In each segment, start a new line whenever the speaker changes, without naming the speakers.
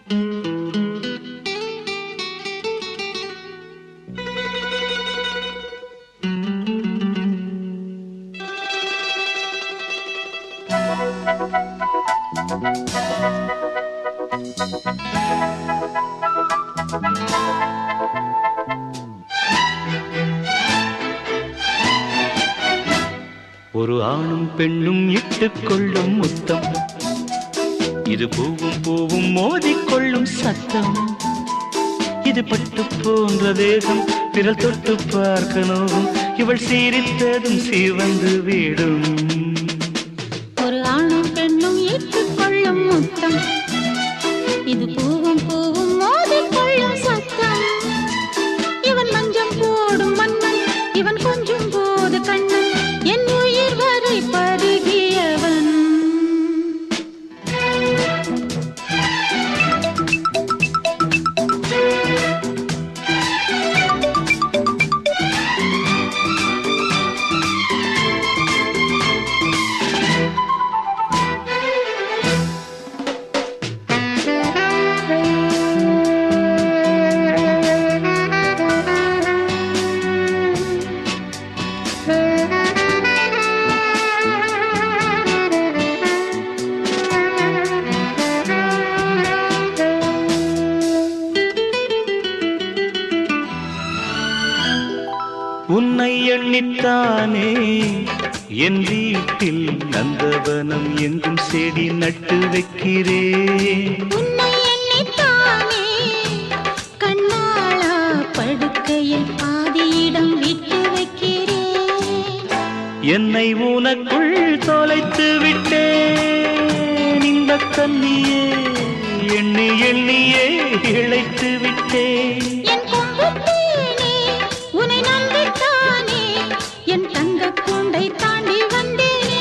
ஒரு ஆணும் பெண்ணும் இட்டுக்கொள்ளும் முத்தம் இது பூவும் பூவும் மோதிக்கொள்ளும் சத்தம் இது பட்டு போன்ற தேகம் விரல் தொட்டு பார்க்கணும் இவள் சீரித்ததும் சீவந்து விடும்
ஒரு ஆணும் பெண்ணும் ஏற்றுக்கொள்ளும் முத்தம் இது பூவும் பூவும் மோதிக்கொள்ளும் சத்தம் இவன் மஞ்சம் போடும் மன்னன் இவன் கொஞ்சம் போது கண்ணன் என் உயிர் வரை பருகியவன்
உன்னை எண்ணித்தானே என் வீட்டில் நந்தவனம் எங்கும் செடி நட்டு வைக்கிறேன்
உன்னை எண்ணித்தானே கண்ணாளா படுக்கையில் பாதியிடம் விட்டு வைக்கிறேன்
என்னை உனக்குள் தொலைத்து விட்டேன் இந்த கண்ணியே எண்ணி எண்ணியே இழைத்து விட்டேன்
என் கொம்புத்தேனே உன்னை நம்பித்தானே என் தங்க கூண்டை தாண்டி வந்தேனே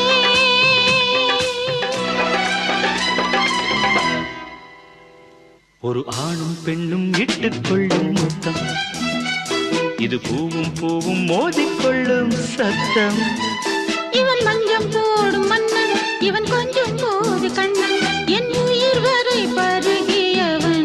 ஒரு ஆணும் பெண்ணும் இட்டுக்கொள்ளும் முத்தம் இது பூவும் பூவும் மோதிக்கொள்ளும் சத்தம்
இவன் மஞ்சம் போடும் மன்னன் இவன் கொஞ்சம் போது கண்ணன் என் உயிர் வரை பருகியவன்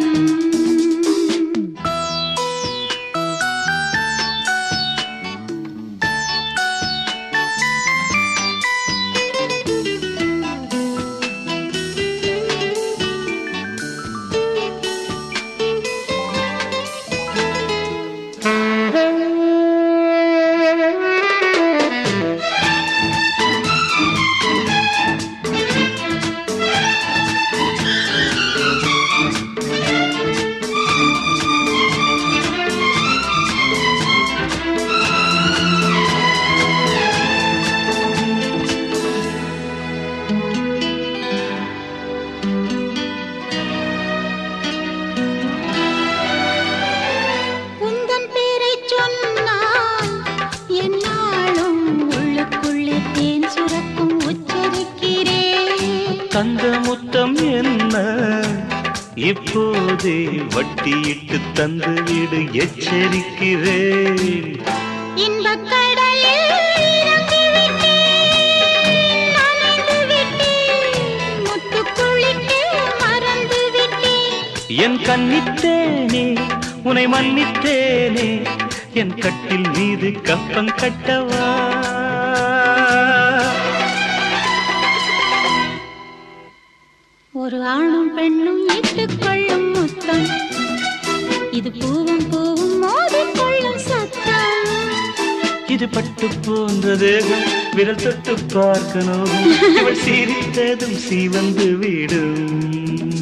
உந்தன் பேரை சொன்னால் என்னாலும் உள்ளுக்குள்ளே தேன் சுரக்கும் உச்சரிக்கிறேன்
தந்த முத்தம் என்ன இப்போதே வட்டியிட்டு தந்து விடு எச்சரிக்கிறேன்
இன்பக் கடலில் இறங்கி விட்டேன், நனைந்து விட்டேன், முத்துக் குளிக்க மறந்து விட்டேன்.
என் கண்ணித்தேனே உனை மன்னித்தேனே என் கட்டில் மீது கப்பம் கட்டவா
ஒரு ஆணும் பெண்ணும் இட்டுக்கொள்ளும் முத்தம் இது பூவும் பூவும் மோதிக்கொள்ளும் சத்தம்
இது பட்டு போன்ற தேகம் விரல் தொட்டு பார்க்கணும் இவள் சிரித்ததும் சீவந்து விடும்